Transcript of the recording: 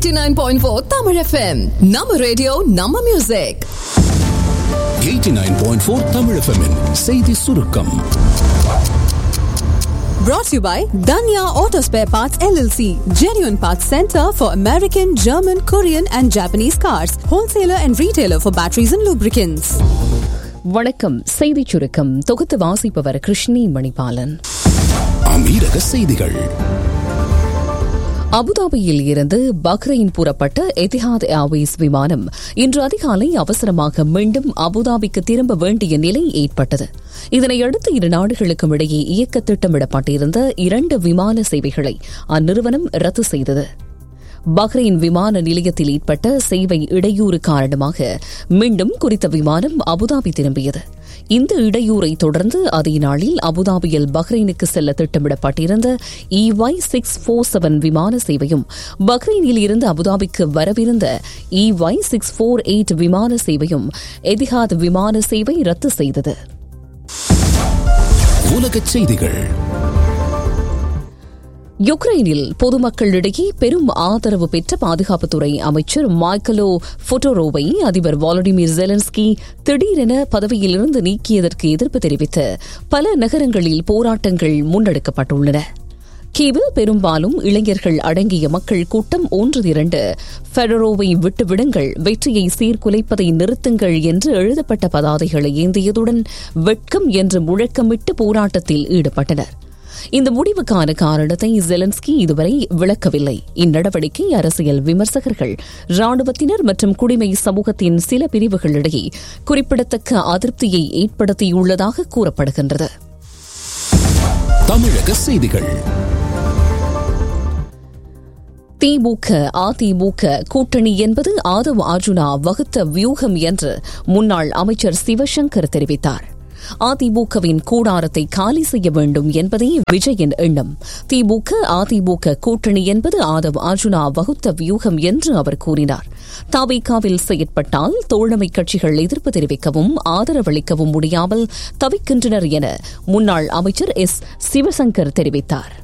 89.4 Tamil FM. நம்ம radio நம்ம music 89.4 Tamil FM -இன் செய்தி சுருக்கம் brought to you by Danya Auto Spare Parts LLC, genuine parts center for American, German, Korean and Japanese cars, wholesaler and retailer for batteries and lubricants. வணக்கம் செய்திச் சுருக்கம் தொகுத்து வாசிப்பவர் கிருஷ்ணி மணிபாலன் அமீரக செய்திகள் அபுதாபியில் இருந்து பஹ்ரைன் புறப்பட்ட எதிஹாத் ஏர்வேஸ் விமானம் இன்று அதிகாலை அவசரமாக மீண்டும் அபுதாபிக்கு திரும்ப வேண்டிய நிலை ஏற்பட்டது இதனையடுத்து இரு நாடுகளுக்கும் இடையே இயக்க திட்டமிடப்பட்டிருந்த இரண்டு விமான சேவைகளை அந்நிறுவனம் ரத்து செய்தது பஹ்ரைன் விமான நிலையத்தில் ஏற்பட்ட சேவை இடையூறு காரணமாக மீண்டும் குறித்த விமானம் அபுதாபி திரும்பியது இந்த இடையூறை தொடர்ந்து அதே நாளில் அபுதாபியில் பஹ்ரைனுக்கு செல்ல திட்டமிடப்பட்டிருந்த இஒய் சிக்ஸ் ஃபோர் செவன் விமான சேவையும் பஹ்ரைனில் இருந்து அபுதாபிக்கு வரவிருந்த இஒய் சிக்ஸ் ஃபோர் எயிட் விமான சேவையும் எதிஹாத் விமான சேவை ரத்து செய்தது உலகச் செய்திகள் யுக்ரைனில் பொதுமக்களிடையே பெரும் ஆதரவு பெற்ற பாதுகாப்புத்துறை அமைச்சர் மைக்கலோ ஃபொட்டோரோவை அதிபர் வாலடிமிர் ஜெலன்ஸ்கி திடீரென பதவியிலிருந்து நீக்கியதற்கு எதிர்ப்பு தெரிவித்து பல நகரங்களில் போராட்டங்கள் முன்னெடுக்கப்பட்டுள்ளன கீவில் பெரும்பாலும் இளைஞர்கள் அடங்கிய மக்கள் கூட்டம் ஒன்று திரண்டு ஃபெடரோவை விட்டுவிடுங்கள் வெற்றியை சீர்குலைப்பதை நிறுத்துங்கள் என்று எழுதப்பட்ட பதாதைகளை ஏந்தியதுடன் வெட்கம் என்று முழக்கமிட்டு போராட்டத்தில் ஈடுபட்டனர் இந்த முடிவுக்கான காரணத்தை ஜெலன்ஸ்கி இதுவரை விளக்கவில்லை இந்நடவடிக்கை அரசியல் விமர்சகர்கள் ராணுவத்தினர் மற்றும் குடிமை சமூகத்தின் சில பிரிவுகளிடையே குறிப்பிடத்தக்க அதிருப்தியை ஏற்படுத்தியுள்ளதாக கூறப்படுகின்றது தமிழக செய்திகள் திமுக அதிமுக கூட்டணி என்பது ஆதவ் அர்ஜுனா வகுத்த வியூகம் என்று முன்னாள் அமைச்சர் சிவசங்கர் தெரிவித்தார் அதிமுகவின் கூடாரத்தை காலி செய்ய வேண்டும் என்பதே விஜயின் எண்ணம் திமுக அதிமுக கூட்டணி என்பது ஆதவ் அர்ஜுனா வகுத்த வியூகம் என்று அவர் கூறினார் தாவிகாவில் செயற்பட்டால் தோழமை கட்சிகள் எதிர்ப்பு தெரிவிக்கவும் ஆதரவளிக்கவும் முடியாமல் தவிக்கின்றனர் என முன்னாள் அமைச்சர் எஸ் சிவசங்கர் தெரிவித்தார்